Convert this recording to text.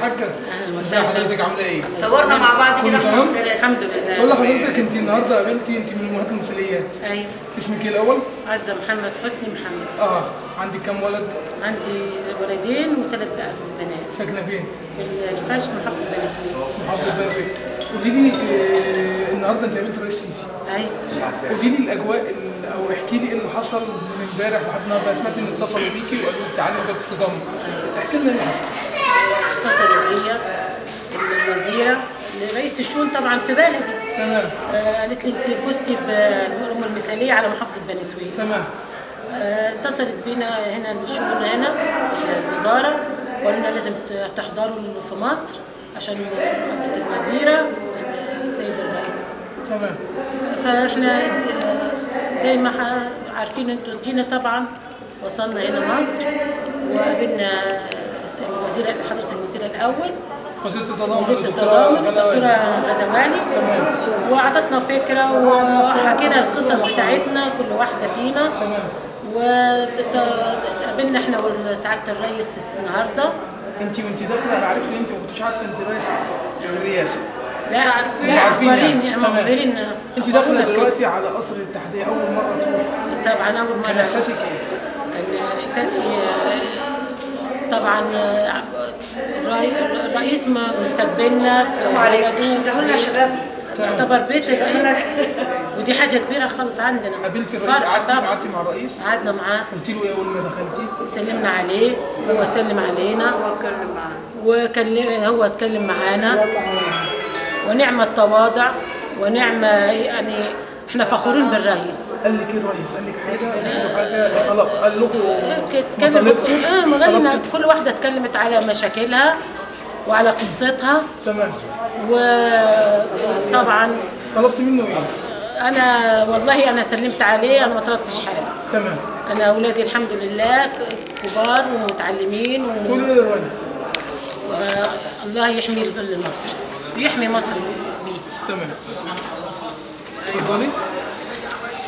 حاجه أهلا ازي وسهلا. حضرتك عامله ايه صورنا مع بعض كده كله احنا تمام؟ الثلاثة. الحمد لله بقول لحضرتك انت النهارده قابلتي انت من الامهات المثاليات ايوه اسمك ايه الاول عزه محمد حسني محمد اه عندك كام ولد عندي ولدين وثلاث بنات ساكنه فين في الفاشن محافظه بني سويف محافظه بني قولي لي آه، النهارده انت قابلت رئيس السيسي ايوه قولي لي الاجواء ال- او احكي لي ايه اللي حصل من امبارح لحد النهارده سمعت ان اتصلوا بيكي وقالوا لك تعالي وجات في ضم احكي لنا ايه اللي حصل اتصلوا بيا الوزيره رئيسه الشؤون طبعا في بلدي تمام آه، قالت لي انت فزتي بالام المثاليه على محافظه بني سويف تمام آه، اتصلت بينا هنا الشؤون هنا الوزاره وقالوا لازم ت- تحضروا في مصر عشان مقابله الوزيره السيد الرئيس تمام فاحنا آه، زي ما ح- عارفين انتوا جينا طبعا وصلنا هنا مصر وقابلنا الوزير حضرة الوزير الأول وزيره التضامن وزيرة الدكتورة التضامن غلا الدكتورة وائل. غدواني تمام وأعطتنا فكرة وحكينا القصص بتاعتنا كل واحدة فينا تمام وتقابلنا احنا وسعادة الرئيس النهارده انت وانت داخله انا عارف ان انت ما كنتش عارفه انت رايحه الرئاسه لا انتوا لا عارفين يعني. مخبرين تمام. مخبرين انت داخله دلوقتي على قصر الاتحاديه اول مره تروحي طبعا أول مرة كان احساسك ايه؟ كان احساسي آه، طبعا آه، الرئي- الرئيس ما مستقبلنا في وعليكم بلده اشتغلوا لنا يا شباب يعتبر بيت الرئيس ودي حاجه كبيره خالص عندنا قابلت الرئيس فرحة قعدتي طبعاً. قعدتي مع الرئيس قعدنا معاه قلت له ايه اول ما دخلتي؟ سلمنا عليه هو سلم علينا هو اتكلم معانا وكلم هو اتكلم معانا ونعم التواضع ونعم يعني احنا فخورين بالرئيس قال لك ايه الرئيس؟ قال لك حاجه؟ قلت له حاجه طلب قال لكم اتكلم مطالبكم؟ اه ما قالنا طلبتوا؟ كل واحده اتكلمت على مشاكلها وعلى قصتها تمام وطبعا طلبت منه ايه؟ انا والله انا سلمت عليه انا ما طلبتش حاجه تمام انا اولادي الحمد لله ك- كبار ومتعلمين تقولي ايه للرئيس؟ والله يحمي البل مصر ويحمي مصر بيه تمام اتفضلي